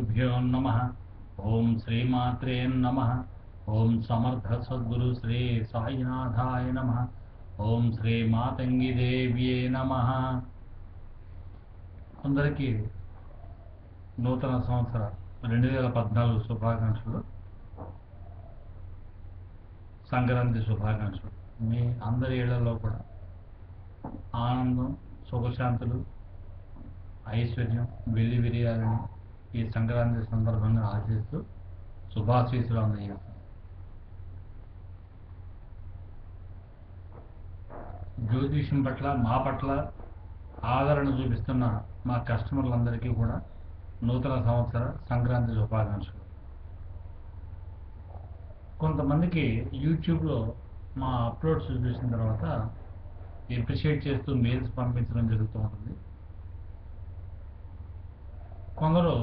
గురుభ్యో నమ ఓం శ్రీమాత్రే నమ ఓం సమర్థ సద్గురు శ్రీ సాయినాథాయ నమ ఓం శ్రీ మాతంగి దేవ్యే నమ అందరికీ నూతన సంవత్సర రెండు వేల పద్నాలుగు శుభాకాంక్షలు సంక్రాంతి శుభాకాంక్షలు మీ అందరి ఇళ్లలో కూడా ఆనందం సుఖశాంతులు ఐశ్వర్యం వెళ్లి విరియాలని ఈ సంక్రాంతి సందర్భంగా ఆశిస్తూ శుభాశీస్సులు అందజేస్తాం జ్యోతిష్యం పట్ల మా పట్ల ఆదరణ చూపిస్తున్న మా కస్టమర్లందరికీ కూడా నూతన సంవత్సర సంక్రాంతి శుభాకాంక్షలు కొంతమందికి యూట్యూబ్లో మా అప్లోడ్స్ చూసిన తర్వాత ఎప్రిషియేట్ చేస్తూ మెయిల్స్ పంపించడం జరుగుతూ ఉంటుంది కొందరు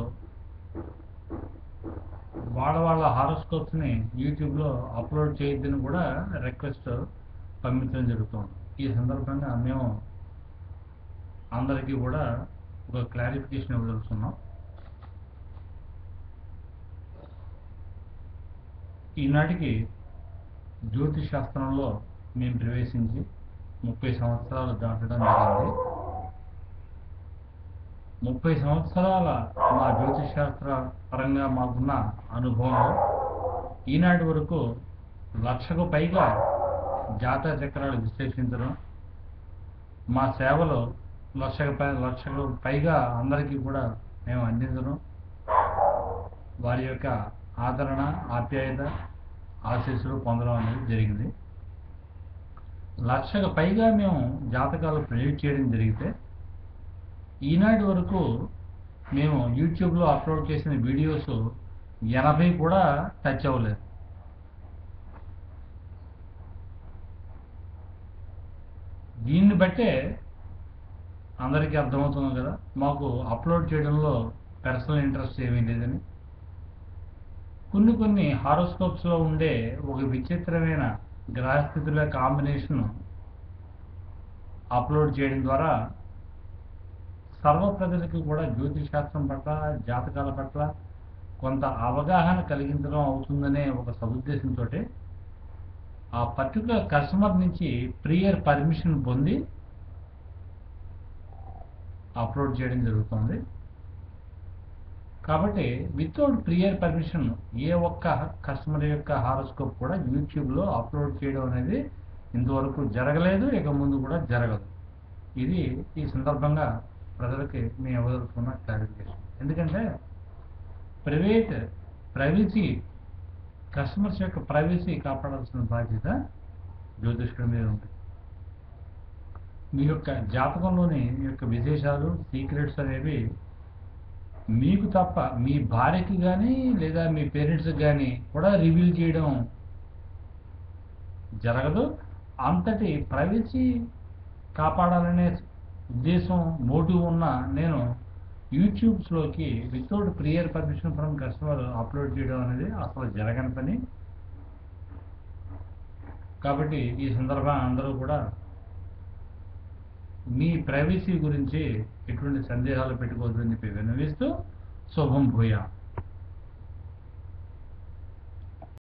వాళ్ళ వాళ్ళ హారోస్కోప్స్ని యూట్యూబ్లో అప్లోడ్ చేయొద్దని కూడా రిక్వెస్ట్ పంపించడం జరుగుతుంది ఈ సందర్భంగా మేము అందరికీ కూడా ఒక క్లారిఫికేషన్ ఇవ్వదలుచున్నాం ఈనాటికి జ్యోతిష్ శాస్త్రంలో మేము ప్రవేశించి ముప్పై సంవత్సరాలు దాటడం జరిగింది ముప్పై సంవత్సరాల మా జ్యోతిష్ శాస్త్ర పరంగా మాకున్న అనుభవంలో ఈనాటి వరకు లక్షకు పైగా జాతక చక్రాలు విశ్లేషించడం మా సేవలో లక్షకు పై లక్షకు పైగా అందరికీ కూడా మేము అందించడం వారి యొక్క ఆదరణ ఆప్యాయత ఆశీస్సులు పొందడం అనేది జరిగింది లక్షకు పైగా మేము జాతకాలు ప్రెడిక్ట్ చేయడం జరిగితే ఈనాటి వరకు మేము యూట్యూబ్లో అప్లోడ్ చేసిన వీడియోస్ ఎనభై కూడా టచ్ అవ్వలేదు దీన్ని బట్టే అందరికీ అర్థమవుతుంది కదా మాకు అప్లోడ్ చేయడంలో పర్సనల్ ఇంట్రెస్ట్ ఏమీ లేదని కొన్ని కొన్ని హారోస్కోప్స్లో ఉండే ఒక విచిత్రమైన గ్రహస్థితుల కాంబినేషన్ అప్లోడ్ చేయడం ద్వారా సర్వ ప్రజలకు కూడా జ్యోతిష్ శాస్త్రం పట్ల జాతకాల పట్ల కొంత అవగాహన కలిగించడం అవుతుందనే ఒక సదుద్దేశంతో ఆ పర్టికులర్ కస్టమర్ నుంచి ప్రియర్ పర్మిషన్ పొంది అప్లోడ్ చేయడం జరుగుతుంది కాబట్టి వితౌట్ ప్రియర్ పర్మిషన్ ఏ ఒక్క కస్టమర్ యొక్క హారోస్కోప్ కూడా యూట్యూబ్లో అప్లోడ్ చేయడం అనేది ఇంతవరకు జరగలేదు ఇక ముందు కూడా జరగదు ఇది ఈ సందర్భంగా ప్రజలకి మేము ఇవ్వదలుచుకున్న క్లారిఫికేషన్ ఎందుకంటే ప్రైవేట్ ప్రైవసీ కస్టమర్స్ యొక్క ప్రైవసీ కాపాడాల్సిన బాధ్యత జ్యోతిష్కుడి మీద ఉంటుంది మీ యొక్క జాతకంలోని మీ యొక్క విశేషాలు సీక్రెట్స్ అనేవి మీకు తప్ప మీ భార్యకి కానీ లేదా మీ పేరెంట్స్కి కానీ కూడా రివీల్ చేయడం జరగదు అంతటి ప్రైవసీ కాపాడాలనే ఉద్దేశం మోటివ్ ఉన్న నేను యూట్యూబ్స్లోకి without prior permission from customer upload చేయడం అనేది అసలు జరగని పని కాబట్టి ఈ సందర్భంగా అందరూ కూడా మీ ప్రైవసీ గురించి ఎటువంటి సందేహాలు పెట్టుకోవద్దని చెప్పి విన్నవిస్తూ శుభం భూయా